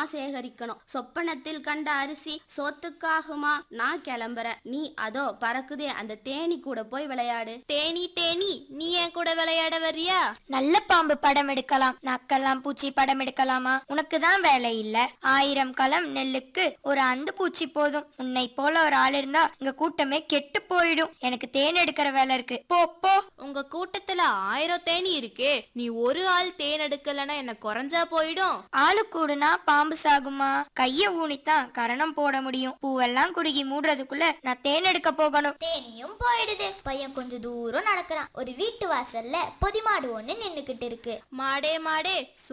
நான் சேகரிக்கணும் சொப்பனத்தில் கண்ட அரிசி சோத்துக்காகுமா நான் கிளம்புறேன் நீ அதோ பறக்குதே அந்த தேனி கூட போய் விளையாடு தேனி தேனி நீ என் கூட விளையாட வர்றியா நல்ல பாம்பு படம் எடுக்கலாம் நக்கெல்லாம் பூச்சி படம் எடுக்கலாமா உனக்கு தான் வேலை இல்ல ஆயிரம் களம் நெல்லுக்கு ஒரு அந்து பூச்சி போதும் உன்னை போல ஒரு ஆள் இருந்தா இங்க கூட்டமே கெட்டு போயிடும் எனக்கு தேன் எடுக்கிற வேலை இருக்கு போ போ உங்க கூட்டத்துல ஆயிரம் தேனி இருக்கே நீ ஒரு ஆள் தேன் எடுக்கலன்னா என்ன குறைஞ்சா போயிடும் ஆளு கூடுனா பாம்பு சாகுமா கைய ஊனித்தான் கரணம் போட முடியும் பூவெல்லாம் குறுகி மூடுறதுக்குள்ள நான் தேன் எடுக்க போகணும் தேனியும் போயிடுது பையன் கொஞ்சம் தூரம் நடக்கிறான் ஒரு வீட்டு வாசல்ல பொதிமாடு ஒண்ணு நின்னுக்கிட்டு இருக்கு மாடே மாடே